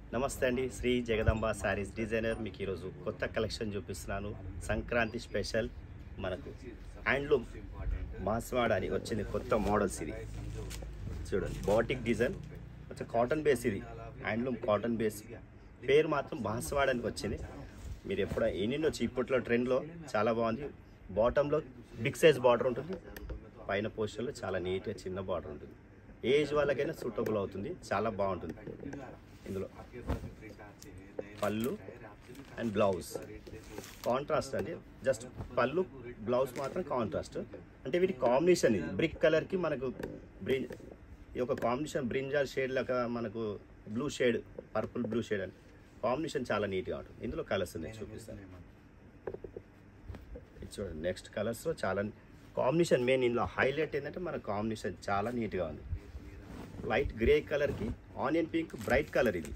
నమస్తే అండి శ్రీ జగదంబ శారీస్ డిజైనర్ మీకు ఈరోజు కొత్త కలెక్షన్ చూపిస్తున్నాను సంక్రాంతి స్పెషల్ మనకు హ్యాండ్లూమ్ మాస్వాడ అని వచ్చింది కొత్త మోడల్స్ ఇది చూడండి బాటిక్ డిజైన్ కొంచెం కాటన్ బేస్ ఇది హ్యాండ్లూమ్ కాటన్ బేస్ పేరు మాత్రం బాస్వాడానికి వచ్చింది మీరు ఎప్పుడో ఎన్ని వచ్చి ఇప్పట్లో ట్రెండ్లో చాలా బాగుంది బాటంలో బిగ్ సైజ్ బార్డర్ ఉంటుంది పైన పోస్టర్లో చాలా నీట్గా చిన్న బార్డర్ ఉంటుంది ఏజ్ వాళ్ళకైనా సూటబుల్ అవుతుంది చాలా బాగుంటుంది ఇందులో పళ్ళు అండ్ బ్లౌజ్ కాంట్రాస్ట్ అండి జస్ట్ పళ్ళు బ్లౌజ్ మాత్రం కాంట్రాస్ట్ అంటే వీటి కాంబినేషన్ ఇది బ్రిక్ కలర్కి మనకు బ్రిన్ ఈ యొక్క కాంబినేషన్ బ్రింజాల్ షేడ్ లాగా మనకు blue shade purple blue shade అని కాంబినేషన్ చాలా నీట్గా ఉంటుంది ఇందులో కలర్స్ ఉన్నాయి చూపిస్తాను ఇది చూడండి నెక్స్ట్ కలర్స్లో చాలా కాంబినేషన్ మెయిన్ ఇందులో హైలైట్ ఏంటంటే మన కాంబినేషన్ చాలా నీట్గా ఉంది లైట్ గ్రే కలర్కి ఆనియన్ పింక్ బ్రైట్ కలర్ ఇది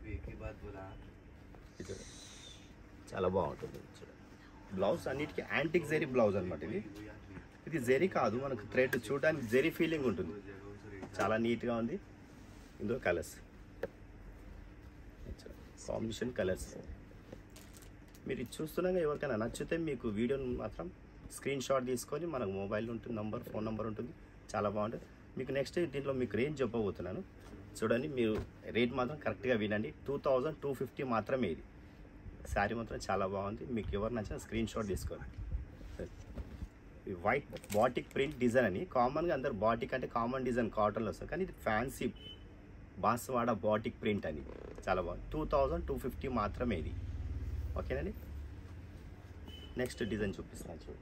ఇది చూడండి. చాలా బాగుంటుంది చూడండి బ్లౌజ్ అన్నిటికీ యాంటిక్ జెరీ బ్లౌజ్ అనమాట ఇది ఇది జెరీ కాదు మనకు థ్రెడ్ చూడడానికి జెరీ ఫీలింగ్ ఉంటుంది చాలా నీట్గా ఉంది ఇందులో కలర్స్ కాంబినేషన్ కలర్స్ మీరు ఇది చూస్తున్నాగా ఎవరికైనా నచ్చితే మీకు వీడియోని మాత్రం స్క్రీన్ షాట్ తీసుకొని మనకు మొబైల్ ఉంటుంది నంబర్ ఫోన్ నంబర్ ఉంటుంది చాలా బాగుంటుంది మీకు నెక్స్ట్ దీంట్లో మీకు రేంజ్ చెప్పబోతున్నాను చూడండి మీరు రేట్ మాత్రం కరెక్ట్గా వినండి టూ థౌజండ్ టూ ఫిఫ్టీ మాత్రమే ఇది శారీ మాత్రం చాలా బాగుంది మీకు ఎవరు నచ్చినా స్క్రీన్ షాట్ తీసుకోండి ఈ వైట్ బాటిక్ ప్రింట్ డిజైన్ అని కామన్గా అందరు బాటిక్ అంటే కామన్ డిజైన్ కాటన్లో వస్తుంది కానీ ఇది ఫ్యాన్సీ బాస్వాడ బాటిక్ ప్రింట్ అని చాలా బాగుంది టూ థౌజండ్ టూ ఫిఫ్టీ మాత్రమే ఇది ఓకేనండి నెక్స్ట్ డిజైన్ చూపిస్తాను చూడు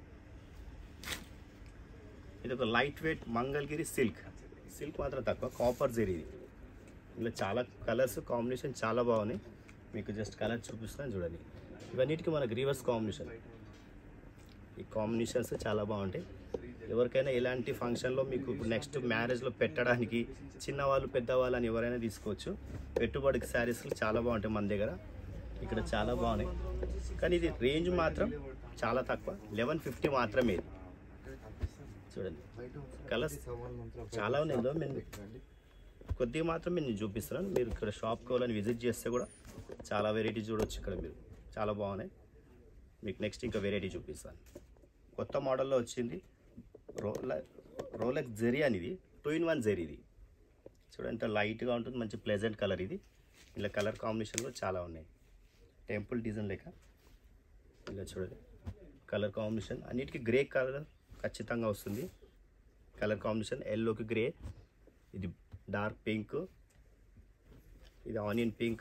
ఇది ఒక light weight Mangalagiri silk silk మాత్రం తక్కువ కాపర్ జెరీ ఇది ఇందులో చాలా కలర్స్ కాంబినేషన్ చాలా బాగున్నాయి మీకు జస్ట్ కలర్ చూపిస్తాను చూడండి ఇవన్నిటికీ మనకు రివర్స్ కాంబినేషన్ ఈ కాంబినేషన్స్ చాలా బాగుంటాయి ఎవరికైనా ఎలాంటి ఫంక్షన్లో మీకు నెక్స్ట్ మ్యారేజ్లో పెట్టడానికి చిన్నవాళ్ళు పెద్దవాళ్ళు అని ఎవరైనా తీసుకోవచ్చు పెట్టుబడికి శారీస్ చాలా బాగుంటాయి మన దగ్గర ఇక్కడ చాలా బాగున్నాయి కానీ ఇది రేంజ్ మాత్రం చాలా తక్కువ లెవెన్ ఫిఫ్టీ మాత్రమే ఇది చూడండి కలర్స్ చాలా ఉన్నాయి ఇందులో మేము కొద్దిగా మాత్రమే నేను చూపిస్తున్నాను మీరు ఇక్కడ షాప్కి వాళ్ళని విజిట్ చేస్తే కూడా చాలా వెరైటీ చూడొచ్చు ఇక్కడ మీరు చాలా బాగున్నాయి మీకు నెక్స్ట్ ఇంకా వెరైటీ చూపిస్తాను కొత్త మోడల్లో వచ్చింది రోల రోలెక్స్ జెరీ అని ఇది టూ ఇన్ వన్ జెరీ ఇది చూడండి ఎంత లైట్గా ఉంటుంది మంచి ప్లెజెంట్ కలర్ ఇది ఇలా కలర్ కాంబినేషన్లో చాలా ఉన్నాయి టెంపుల్ డిజైన్ లేక ఇలా చూడండి కలర్ కాంబినేషన్ అన్నిటికీ గ్రే కలర్ ఖచ్చితంగా వస్తుంది కలర్ కాంబినేషన్ ఎల్లోకి గ్రే ఇది డార్క్ పింక్ ఇది ఆనియన్ పింక్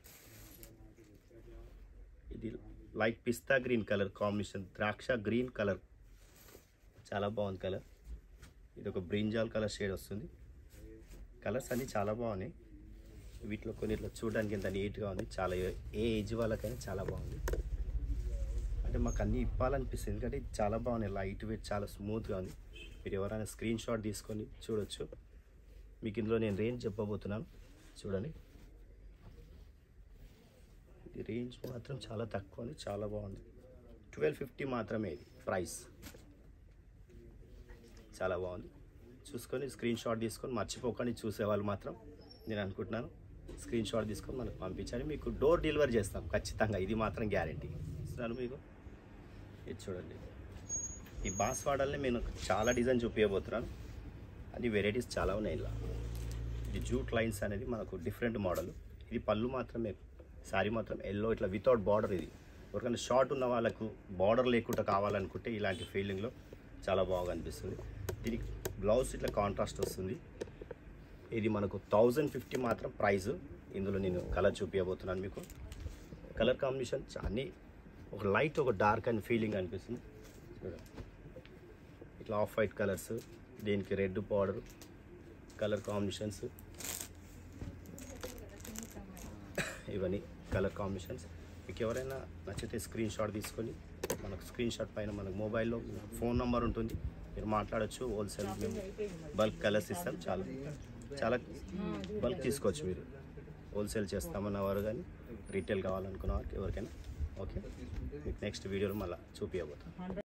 ఇది లైట్ పిస్తా గ్రీన్ కలర్ కాంబినేషన్ ద్రాక్ష గ్రీన్ కలర్ చాలా బాగుంది కలర్ ఇది ఒక బ్రింజాల్ కలర్ షేడ్ వస్తుంది కలర్స్ అన్నీ చాలా బాగున్నాయి వీటిలో కొన్ని ఇట్లా చూడడానికి ఎంత నీట్గా ఉంది చాలా ఏ ఏజ్ వాళ్ళకైనా చాలా బాగుంది అంటే మాకు అన్నీ ఇప్పాలనిపిస్తుంది ఎందుకంటే ఇది చాలా బాగున్నాయి లైట్ వెయిట్ చాలా స్మూత్గా ఉంది మీరు ఎవరైనా స్క్రీన్ షాట్ తీసుకొని చూడొచ్చు మీకు ఇందులో నేను రేంజ్ చెప్పబోతున్నాను చూడండి ఇది రేంజ్ మాత్రం చాలా తక్కువ ఉంది చాలా బాగుంది ట్వెల్వ్ ఫిఫ్టీ మాత్రమే ఇది ప్రైస్ చాలా బాగుంది చూసుకొని స్క్రీన్ షాట్ తీసుకొని మర్చిపోకండి చూసేవాళ్ళు మాత్రం నేను అనుకుంటున్నాను స్క్రీన్ షాట్ తీసుకొని మనకు పంపించండి మీకు డోర్ డెలివరీ చేస్తాం ఖచ్చితంగా ఇది మాత్రం గ్యారంటీ ఇస్తున్నాను మీకు ఇది చూడండి ఈ బాస్వాడల్ని నేను చాలా డిజైన్ చూపించబోతున్నాను అది వెరైటీస్ చాలా ఉన్నాయి ఇలా ఇది జూట్ లైన్స్ అనేది మనకు డిఫరెంట్ మోడల్ ఇది పళ్ళు మాత్రమే శారీ మాత్రం ఎల్లో ఇట్లా వితౌట్ బార్డర్ ఇది ఎవరికైనా షార్ట్ ఉన్న వాళ్ళకు బార్డర్ లేకుండా కావాలనుకుంటే ఇలాంటి ఫీలింగ్లో చాలా బాగా అనిపిస్తుంది దీనికి బ్లౌజ్ ఇట్లా కాంట్రాస్ట్ వస్తుంది ఇది మనకు థౌజండ్ ఫిఫ్టీ మాత్రం ప్రైస్ ఇందులో నేను కలర్ చూపించబోతున్నాను మీకు కలర్ కాంబినేషన్ అన్నీ ఒక లైట్ ఒక డార్క్ అండ్ ఫీలింగ్ అనిపిస్తుంది చూడండి ఇట్లా ఆఫ్ వైట్ కలర్స్ దీనికి రెడ్ పౌడర్ కలర్ కాంబినేషన్స్ ఇవన్నీ కలర్ కాంబినేషన్స్ మీకు ఎవరైనా నచ్చితే స్క్రీన్ షాట్ తీసుకొని మనకు స్క్రీన్ షాట్ పైన మనకు మొబైల్లో ఫోన్ నెంబర్ ఉంటుంది మీరు మాట్లాడచ్చు హోల్సేల్ మేము బల్క్ కలర్స్ ఇస్తాం చాలా చాలా బల్క్ తీసుకోవచ్చు మీరు హోల్సేల్ చేస్తామన్నవారు కానీ రీటైల్ కావాలనుకున్న వారికి ఎవరికైనా ఓకే మీకు నెక్స్ట్ వీడియోలో మళ్ళీ చూపించబోతాం